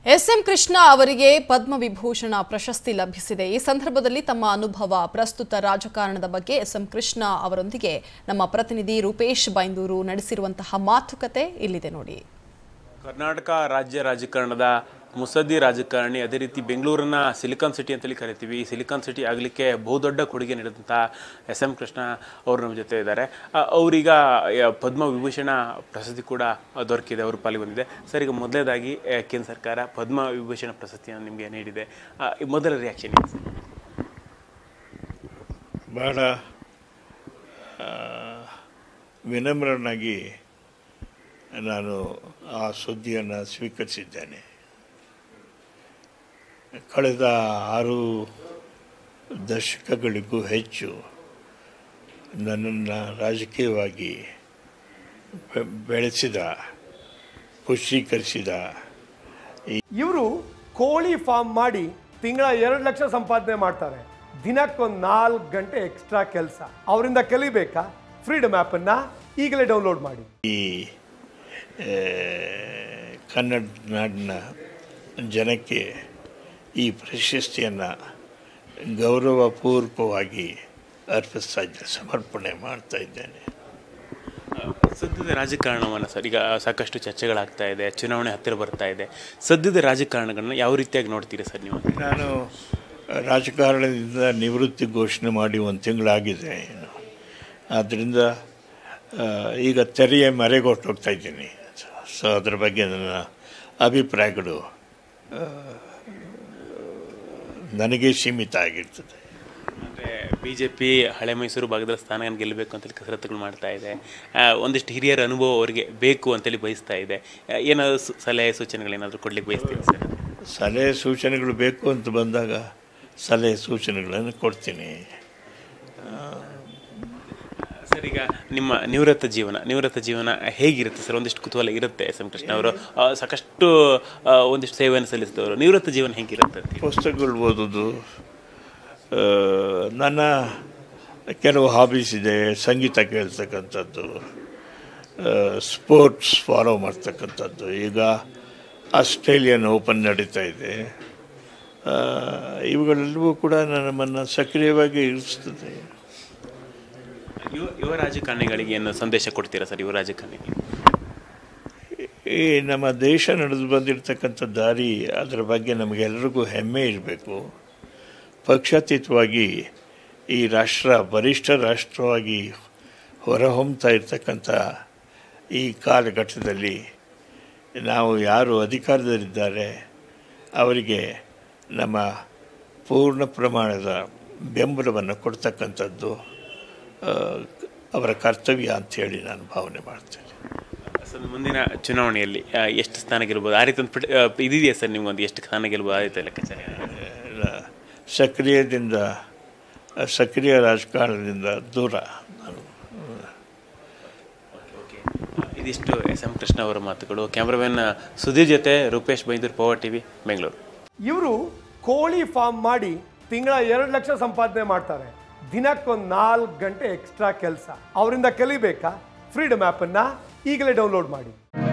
S M Krishna ಅವರಿಗೆ ಪದ್ಮವಿಭೂಷಣ ಪ್ರಶಸ್ತಿ ಲಭಿಸಿದೆ ಈ ಸಂದರ್ಭದಲ್ಲಿ ತಮ್ಮ ಅನುಭವ ಪ್ರಸ್ತುತ ರಾಜಕಾರಣದ ಬಗ್ಗೆ ಎಸ್ ಎಂ ಕೃಷ್ಣ ಅವರೊಂದಿಗೆ ನಮ್ಮ ಪ್ರತಿನಿಧಿ ರೂಪೇಶ್ ಬೈಂದೂರು ನಡೆಸಿರುವಂತಹ ಮಾತುಕತೆ ಇಲ್ಲಿದೆ ನೋಡಿ ಕರ್ನಾಟಕ ರಾಜ್ಯ ರಾಜಕಾರಣದ ಮುಸದ್ದಿ ರಾಜಕಾರಣಿ ಅದೇ ರೀತಿ ಬೆಂಗಳೂರನ್ನ ಸಿಲಿಕಾನ್ ಸಿಟಿ ಅಂತೇಳಿ ಕರಿತೀವಿ ಈ ಸಿಲಿಕಾನ್ ಸಿಟಿ ಆಗಲಿಕ್ಕೆ ಬಹುದೊಡ್ಡ ಕೊಡುಗೆ ನೀಡಿದಂಥ ಎಸ್ ಎಂ ಕೃಷ್ಣ ಅವರು ನಮ್ಮ ಜೊತೆ ಇದ್ದಾರೆ ಆ, ಅವರೀಗ ಯ- ಪದ್ಮ ವಿಭೂಷಣ ಪ್ರಶಸ್ತಿ ಕೂಡ ದೊರಕಿದೆ ಅವರು ಪಾಲಿಗೆ ಬಂದಿದೆ ಸರ್ ಈಗ ಮೊದಲನೇದಾಗಿ ಆ, ಕೇಂದ್ರ ಸರ್ಕಾರ ಪದ್ಮ ವಿಭೂಷಣ ಪ್ರಶಸ್ತಿಯನ್ನು ನಿಮಗೆ ನೀಡಿದೆ ಆ, ಈ ಮೊದಲ ರಿಯಾಕ್ಷನ್ ಏನು ಸರ್ ಬಹಳ ಆ, ವಿನಮ್ರನಾಗಿ ನಾನು ಆ ಸುದ್ದಿಯನ್ನು ಸ್ವೀಕರಿಸಿದ್ದೇನೆ ಕಳೆದ ಆರು ದಶಕಗಳಿಗೂ ಹೆಚ್ಚು ನನ್ನನ್ನು ರಾಜಕೀಯವಾಗಿ ಬೆ- ಬೆಳೆಸಿದ ಪುಷ್ಟೀಕರಿಸಿದ ಇವರು ಕೋಳಿ ಫಾರ್ಮ್ ಮಾಡಿ ತಿಂಗಳ ಎರಡು ಲಕ್ಷ ಸಂಪಾದನೆ ಮಾಡ್ತಾರೆ ದಿನಕ್ಕೊಂದು ನಾಲ್ಕು ಗಂಟೆ ಎಕ್ಸ್ಟ್ರಾ ಕೆಲಸ ಅವರಿಂದ ಕಲಿಬೇಕಾ ಫ್ರೀಡಮ್ ಆ್ಯಪನ್ನು ಈಗಲೇ ಡೌನ್ಲೋಡ್ ಮಾಡಿ ಈ ಆ, ಕನ್ನಡ ನಾಡಿನ ಜನಕ್ಕೆ ಈ ಪ್ರಶಸ್ತಿಯನ್ನು ಗೌರವಪೂರ್ವಕವಾಗಿ ಅರ್ಪಿಸ್ತಾ ಇದ್ದೇನೆ ಸಮರ್ಪಣೆ ಮಾಡ್ತಾ ಇದ್ದೇನೆ ಸದ್ಯದ ರಾಜಕಾರಣವನ್ನು ಸರ್ ಈಗ ಸಾಕಷ್ಟು ಚರ್ಚೆಗಳಾಗ್ತಾ ಇದೆ ಚುನಾವಣೆ ಹತ್ತಿರ ಬರ್ತಾ ಇದೆ ಸದ್ಯದ ರಾಜಕಾರಣಗಳನ್ನ ಯಾವ ರೀತಿಯಾಗಿ ನೋಡ್ತೀರಿ ಸರ್ ನೀವು ನಾನು ರಾಜಕಾರಣದಿಂದ ನಿವೃತ್ತಿ ಘೋಷಣೆ ಮಾಡಿ ಒಂದು ತಿಂಗಳಾಗಿದೆ ಇನ್ನು ಆದ್ದರಿಂದ ಆ, ಈಗ ತೆರೆಯ ಮರೆಗೊಟ್ಟು ಹೋಗ್ತಾ ಇದ್ದೀನಿ ಸೊ ಅದರ ಬಗ್ಗೆ ನನ್ನ ಅಭಿಪ್ರಾಯಗಳು ಆ, ನನಗೆ ಸೀಮಿತ ಆಗಿರ್ತದೆ ಅಂದರೆ ಬಿ ಜೆ ಪಿ ಹಳೆ ಮೈಸೂರು ಭಾಗದಲ್ಲಿ ಸ್ಥಾನ ಗೆಲ್ಲಬೇಕು ಅಂತೇಳಿ ಕಸರತ್ತುಗಳು ಮಾಡ್ತಾ ಇದೆ ಆ, ಒಂದಿಷ್ಟು ಹಿರಿಯರ ಅನುಭವ ಅವರಿಗೆ ಬೇಕು ಅಂತೇಳಿ ಬಯಸ್ತಾ ಇದೆ ಆ, ಏನಾದರೂ ಸು- ಸಲಹೆ ಸೂಚನೆಗಳೇನಾದರೂ ಕೊಡ್ಲಿಕ್ಕೆ ಬಯಸ್ತೀನಿ ಸರ್ ಸಲಹೆ ಸೂಚನೆಗಳು ಬೇಕು ಅಂತ ಬಂದಾಗ ಸಲಹೆ ಸೂಚನೆಗಳನ್ನು ಕೊಡ್ತೀನಿ ಸರ್ ಈಗ ನಿಮ್ಮ ನಿವೃತ್ತ ಜೀವನ ನಿವೃತ್ತ ಜೀವನ ಹೇಗಿರುತ್ತೆ ಸರ್ ಒಂದಿಷ್ಟು ಕುತೂಹಲ ಇರುತ್ತೆ ಎಸ್ ಎಂ ಕೃಷ್ಣ ಅವರು ಆ, ಸಾಕಷ್ಟು ಆ, ಒಂದಿಷ್ಟು ಸೇವೆಯನ್ನು ಸಲ್ಲಿಸಿದವರು ನಿವೃತ್ತ ಜೀವನ ಹೇಗಿರುತ್ತೆ ಅಂತ ಹೇಳಿ. ಪುಸ್ತಕಗಳು ಓದೋದು ಆ, ನನ್ನ ಕೆಲವು ಹಾಬೀಸ್ ಇದೆ ಸಂಗೀತ ಕೇಳ್ತಕ್ಕಂಥದ್ದು ಸ್ಪೋರ್ಟ್ಸ್ ಫಾಲೋ ಮಾಡ್ತಕ್ಕಂಥದ್ದು ಈಗ ಆಸ್ಟ್ರೇಲಿಯನ್ ಓಪನ್ ನಡೀತಾ ಇದೆ ಆ, ಇವುಗಳೆಲ್ಲವೂ ಕೂಡ ನಮ್ಮನ್ನು ಸಕ್ರಿಯವಾಗಿ ಇರಿಸ್ತದೆ ಯುವ ಯುವ ರಾಜಕಾರಣಿಗಳಿಗೆ ಏನು ಸಂದೇಶ ಕೊಡ್ತೀರಾ ಸರ್ ಯುವ ರಾಜಕಾರಣಿಗಳಿಗೆ ಈ ನಮ್ಮ ದೇಶ ನಡೆದು ಬಂದಿರತಕ್ಕಂಥ ದಾರಿ ಅದರ ಬಗ್ಗೆ ನಮಗೆಲ್ಲರಿಗೂ ಹೆಮ್ಮೆ ಇರಬೇಕು ಪಕ್ಷಾತೀತವಾಗಿ ಈ ರಾಷ್ಟ್ರ ಬಲಿಷ್ಠ ರಾಷ್ಟ್ರವಾಗಿ ಹೊರಹೊಮ್ತಾ ಇರ್ತಕ್ಕಂಥ ಈ ಕಾಲಘಟ್ಟದಲ್ಲಿ ನಾವು ಯಾರು ಅಧಿಕಾರದಲ್ಲಿದ್ದಾರೆ ಅವರಿಗೆ ನಮ್ಮ ಪೂರ್ಣ ಪ್ರಮಾಣದ ಬೆಂಬಲವನ್ನು ಕೊಡ್ತಕ್ಕಂಥದ್ದು ಆ, ಅವರ ಕರ್ತವ್ಯ ಅಂಥೇಳಿ ನಾನು ಭಾವನೆ ಮಾಡ್ತೇನೆ ಸರ್ ಮುಂದಿನ ಚುನಾವಣೆಯಲ್ಲಿ ಆ, ಎಷ್ಟು ಸ್ಥಾನ ಗೆಲ್ಬೋದು ಆ ರೀತಿ ಒಂದು ಪ್ರಿಡ- ಆ, ಇದಿದೆಯಾ ಸರ್ ನಿಮ್ಗೊಂದು ಎಷ್ಟು ಸ್ಥಾನ ಗೆಲ್ಬೋದು ಆ ರೀತಿ ಲೆಕ್ಕಾಚಾರ ಎಲ್ಲ ಸಕ್ರಿಯದಿಂದ ಸಕ್ರಿಯ ರಾಜಕಾರಣದಿಂದ ದೂರ ನಾನು ಇದಿಷ್ಟು ಎಸ್ ಎಂ ಕೃಷ್ಣ ಅವರ ಮಾತುಗಳು ಕ್ಯಾಮ್ರಾಮನ್ ಸುಧೀರ್ ಜೊತೆ ರೂಪೇಶ್ ಬೈಂದೂರು ಪವರ್ ಟಿವಿ ಬೆಂಗಳೂರು ಇವರು ಕೋಳಿ ಫಾರ್ಮ್ ಮಾಡಿ ತಿಂಗಳ ಎರಡು ಲಕ್ಷ ಸಂಪಾದನೆ ಮಾಡ್ತಾರೆ ದಿನಕ್ಕೊಂದು ನಾಲ್ಕು ಗಂಟೆ ಎಕ್ಸ್ಟ್ರಾ ಕೆಲಸ ಅವರಿಂದ ಕಲಿಬೇಕಾ ಫ್ರೀಡಮ್ ಆ್ಯಪನ್ನು ಈಗಲೇ ಡೌನ್ಲೋಡ್ ಮಾಡಿ